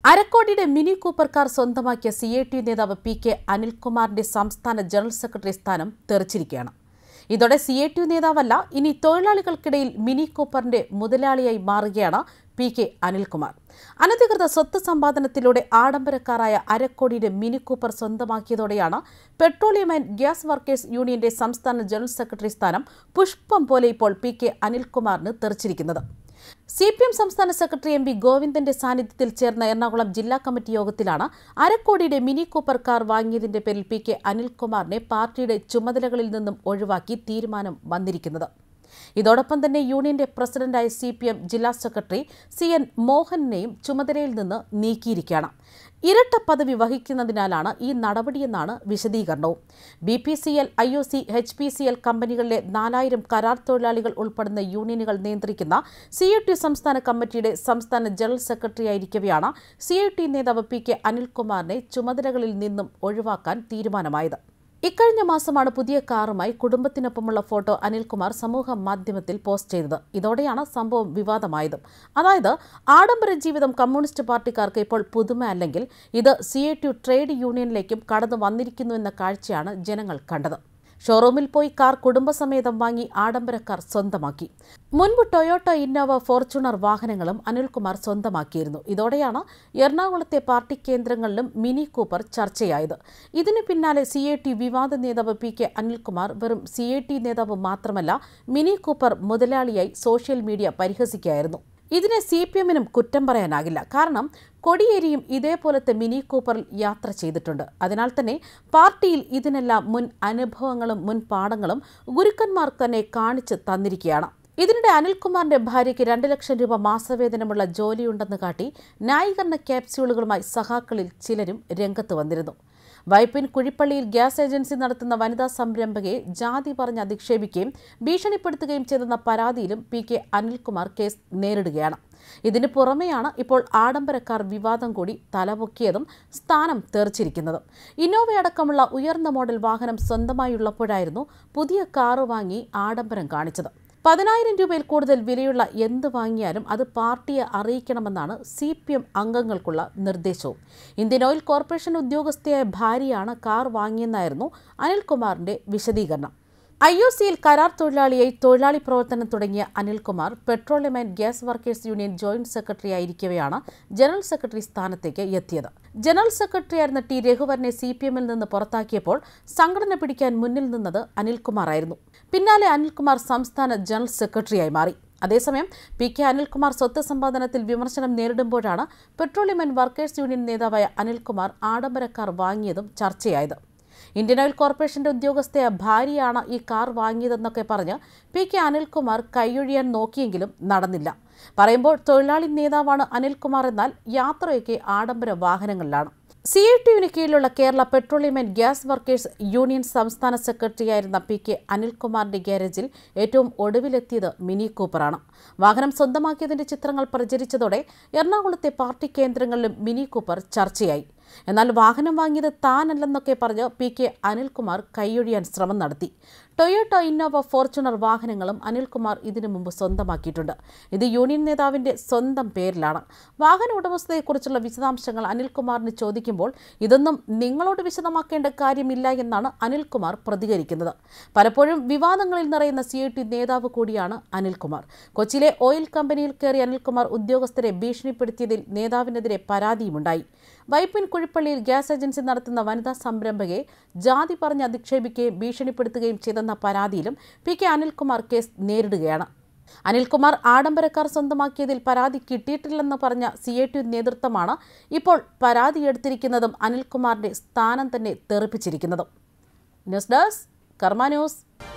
അരക്കോടിയുടെ mini Cooper car സ്വന്തമാക്കിയ C I T നേതാവ് P K അനിൽകുമാറിന്റെ സംസ്ഥാന ജനറൽ സെക്രട്ടറി സ്ഥാനം തെറിച്ചിരിക്കുകയാണ് ഇതോടെ സി ഐ ടി നേതാവല്ല ഇനി തൊഴിലാളികൾക്കിടയിൽ മിനി കൂപ്പറിന്റെ മുതലാളിയായി മാറുകയാണ് പി കെ അനിൽകുമാർ അനധികൃത സ്വത്ത് സമ്പാദനത്തിലൂടെ ആഡംബരക്കാരായ അരക്കോടിയുടെ മിനി കൂപ്പർ സ്വന്തമാക്കിയതോടെയാണ് പെട്രോളിയം ആൻഡ് ഗ്യാസ് വർക്കേഴ്സ് യൂണിയന്റെ സംസ്ഥാന ജനറൽ സെക്രട്ടറി സ്ഥാനം പുഷ്പം പോലെ ഇപ്പോൾ പി കെ അനിൽകുമാറിന് തെറിച്ചിരിക്കുന്നത് സി പി എം സംസ്ഥാന സെക്രട്ടറി എം പി ഗോവിന്ദന്റെ സാന്നിധ്യത്തിൽ ചേർന്ന എറണാകുളം ജില്ലാ കമ്മിറ്റി യോഗത്തിലാണ് അരക്കോടിയുടെ മിനി കൂപ്പർ കാർ വാങ്ങിയതിന്റെ പേരിൽ പി കെ അനിൽകുമാറിനെ പാർട്ടിയുടെ ചുമതലകളിൽ നിന്നും ഒഴിവാക്കി തീരുമാനം വന്നിരിക്കുന്നത് ഇതോടൊപ്പം തന്നെ യൂണിയന്റെ പ്രസിഡന്റായ സി പി എം ജില്ലാ സെക്രട്ടറി സി എൻ മോഹനെയും ചുമതലയിൽ നിന്ന് നീക്കിയിരിക്കുകയാണ് ഇരട്ട പദവി വഹിക്കുന്നതിനാലാണ് ഈ നടപടിയെന്നാണ് വിശദീകരണവും B P C L I O C H P C L കമ്പനികളിലെ നാലായിരം കരാർ തൊഴിലാളികൾ ഉൾപ്പെടുന്ന യൂണിയനുകൾ നിയന്ത്രിക്കുന്ന സി ഐ ടി സംസ്ഥാന കമ്മിറ്റിയുടെ സംസ്ഥാന ജനറൽ സെക്രട്ടറിയായിരിക്കവെയാണ് സി ഐ ടി നേതാവ് പി കെ അനിൽകുമാറിനെ ചുമതലകളിൽ നിന്നും ഒഴിവാക്കാൻ തീരുമാനമായത് ഇക്കഴിഞ്ഞ മാസമാണ് പുതിയ കാറുമായി കുടുംബത്തിനൊപ്പമുള്ള ഫോട്ടോ അനിൽകുമാർ സമൂഹ മാധ്യമത്തിൽ പോസ്റ്റ് ചെയ്തത് ഇതോടെയാണ് സംഭവം വിവാദമായത് അതായത് ആഡംബര ജീവിതം കമ്മ്യൂണിസ്റ്റ് പാർട്ടിക്കാർക്ക് ഇപ്പോൾ പുതുമ അല്ലെങ്കിൽ ഇത് സി ഐ ടി ട്രേഡ് യൂണിയനിലേക്കും കടന്നു വന്നിരിക്കുന്നു എന്ന കാഴ്ചയാണ് ജനങ്ങൾ കണ്ടത് ഷോറൂമിൽ പോയി കാർ കുടുംബസമേതം വാങ്ങി ആഡംബരക്കാർ സ്വന്തമാക്കി മുൻപ് ടൊയോട്ട ഇന്നോവ ഫോർച്യൂണർ വാഹനങ്ങളും അനിൽകുമാർ സ്വന്തമാക്കിയിരുന്നു ഇതോടെയാണ് എറണാകുളത്തെ പാർട്ടി കേന്ദ്രങ്ങളിലും മിനി കൂപ്പർ ചർച്ചയായത് ഇതിന് പിന്നാലെ സി ഐ ടി വിവാദ നേതാവ് പി കെ അനിൽകുമാർ വെറും സി ഐ ടി നേതാവ് മാത്രമല്ല മിനി കൂപ്പർ മുതലാളിയായി സോഷ്യൽ മീഡിയ പരിഹസിക്കുകയായിരുന്നു ഇതിനെ സി പി എമ്മിനും കുറ്റം പറയാനാകില്ല കാരണം കൊടിയേരിയും ഇതേപോലത്തെ മിനി കൂപ്പറിൽ യാത്ര ചെയ്തിട്ടുണ്ട് അതിനാൽ തന്നെ പാർട്ടിയിൽ ഇതിനെല്ലാം മുൻ അനുഭവങ്ങളും മുൻ പാഠങ്ങളും ഗുരുക്കന്മാർ തന്നെ കാണിച്ച് തന്നിരിക്കുകയാണ് ഇതിനിടെ അനിൽകുമാറിന്റെ ഭാര്യയ്ക്ക് രണ്ട് ലക്ഷം രൂപ മാസവേതനമുള്ള ജോലിയുണ്ടെന്ന് കാട്ടി ന്യായീകരണ ക്യാപ്സ്യൂളുകളുമായി സഹാക്കളിൽ ചിലരും രംഗത്ത് വന്നിരുന്നു വൈപ്പിൻ കുഴിപ്പള്ളിയിൽ ഗ്യാസ് ഏജൻസി നടത്തുന്ന വനിതാ സംരംഭകയെ ജാതി പറഞ്ഞ് അധിക്ഷേപിക്കുകയും ഭീഷണിപ്പെടുത്തുകയും ചെയ്തെന്ന പരാതിയിലും പി കെ അനിൽകുമാർ കേസ് നേരിടുകയാണ് ഇതിന് പുറമെയാണ് ഇപ്പോൾ ആഡംബരക്കാർ വിവാദം കൂടി തലപൊക്കിയതും സ്ഥാനം തെറിച്ചിരിക്കുന്നതും ഇന്നോവയടക്കമുള്ള ഉയർന്ന മോഡൽ വാഹനം സ്വന്തമായുള്ളപ്പോഴായിരുന്നു പുതിയ കാറ് വാങ്ങി ആഡംബരം കാണിച്ചത് പതിനായിരം രൂപയിൽ കൂടുതൽ വിലയുള്ള എന്ത് വാങ്ങിയാലും അത് പാർട്ടിയെ അറിയിക്കണമെന്നാണ് സി പി എം അംഗങ്ങൾക്കുള്ള നിർദ്ദേശവും ഇന്ത്യൻ ഓയിൽ കോർപ്പറേഷൻ ഉദ്യോഗസ്ഥയായ ഭാര്യയാണ് കാർ വാങ്ങിയെന്നായിരുന്നു അനിൽകുമാറിന്റെ വിശദീകരണം ഐ ഒ സിയിൽ കരാർ തൊഴിലാളിയായി തൊഴിലാളി പ്രവർത്തനം തുടങ്ങിയ Anilkumar petroleum and gas workers union joint secretary ആയിരിക്കവെയാണ് ജനറൽ സെക്രട്ടറി സ്ഥാനത്തേക്ക് എത്തിയത് ജനറൽ സെക്രട്ടറിയായിരുന്ന ടി രഘുവരനെ സി പി എമ്മിൽ നിന്ന് പുറത്താക്കിയപ്പോൾ സംഘടന പിടിക്കാൻ മുന്നിൽ നിന്നത് അനിൽകുമാർ ആയിരുന്നു പിന്നാലെ അനിൽകുമാർ സംസ്ഥാന ജനറൽ സെക്രട്ടറിയായി മാറി അതേസമയം പി കെ അനിൽകുമാർ സ്വത്ത് സമ്പാദനത്തിൽ വിമർശനം നേരിടുമ്പോഴാണ് പെട്രോളിയം ആൻഡ് വർക്കേഴ്സ് യൂണിയൻ നേതാവായ അനിൽകുമാർ ആഡംബരക്കാർ വാങ്ങിയതും ചർച്ചയായത് ഇന്ത്യൻ ഓയിൽ കോർപ്പറേഷന്റെ ഉദ്യോഗസ്ഥയ ഭാര്യയാണ് ഈ കാർ വാങ്ങിയതെന്നൊക്കെ പറഞ്ഞ് പി കെ അനിൽകുമാർ കൈയൊഴിയാൻ നോക്കിയെങ്കിലും നടന്നില്ല പറയുമ്പോൾ തൊഴിലാളി നേതാവാണ് അനിൽകുമാർ എന്നാൽ യാത്രയൊക്കെ ആഡംബര വാഹനങ്ങളിലാണ് സി ഐ ടിയുവിന് കീഴിലുള്ള Kerala petroleum and gas workers union സംസ്ഥാന സെക്രട്ടറിയായിരുന്ന പി കെ അനിൽകുമാറിന്റെ ഗ്യാരേജിൽ ഏറ്റവും ഒടുവിലെത്തിയത് മിനി കൂപ്പറാണ് വാഹനം സ്വന്തമാക്കിയതിന്റെ ചിത്രങ്ങൾ പ്രചരിച്ചതോടെ എറണാകുളത്തെ പാർട്ടി കേന്ദ്രങ്ങളിലും മിനി കൂപ്പർ ചർച്ചയായി എന്നാൽ വാഹനം വാങ്ങിയത് താനല്ലെന്നൊക്കെ പറഞ്ഞ് പി കെ അനിൽകുമാർ കൈയൊഴിയാൻ ശ്രമം നടത്തി ടൊയോട്ട ഇന്നോവ ഫോർച്യൂണർ വാഹനങ്ങളും അനിൽകുമാർ ഇതിനു മുമ്പ് സ്വന്തമാക്കിയിട്ടുണ്ട് ഇത് യൂണിയൻ നേതാവിന്റെ സ്വന്തം പേരിലാണ് വാഹന ഉടമസ്ഥതയെക്കുറിച്ചുള്ള വിശദാംശങ്ങൾ അനിൽകുമാറിന് ചോദിക്കുമ്പോൾ ഇതൊന്നും നിങ്ങളോട് വിശദമാക്കേണ്ട കാര്യമില്ല എന്നാണ് അനിൽകുമാർ പ്രതികരിക്കുന്നത് പലപ്പോഴും വിവാദങ്ങളിൽ നിറയുന്ന സി ഐ ടി നേതാവ് കൂടിയാണ് അനിൽകുമാർ കൊച്ചിയിലെ ഓയിൽ കമ്പനിയിൽ കയറി അനിൽകുമാർ ഉദ്യോഗസ്ഥരെ ഭീഷണിപ്പെടുത്തിയതിൽ നേതാവിനെതിരെ പരാതിയുമുണ്ടായി വൈപ്പിൻ കുഴിപ്പള്ളിയിൽ ഗ്യാസ് ഏജൻസി നടത്തുന്ന വനിതാ സംരംഭകയെ ജാതി പറഞ്ഞ് അധിക്ഷേപിക്കുകയും ഭീഷണിപ്പെടുത്തുകയും ചെയ്തെന്ന പരാതിയിലും പി കെ അനിൽകുമാർ കേസ് നേരിടുകയാണ് അനിൽകുമാർ ആഡംബരക്കാർ സ്വന്തമാക്കിയതിൽ പരാതി കിട്ടിയിട്ടില്ലെന്ന് പറഞ്ഞ സി ഐ ടി നേതൃത്വമാണ് ഇപ്പോൾ പരാതിയെടുത്തിരിക്കുന്നതും അനിൽകുമാറിന്റെ സ്ഥാനം തന്നെ തെറിപ്പിച്ചിരിക്കുന്നതും ന്യൂസ് ഡെസ്ക് കർമ്മ ന്യൂസ്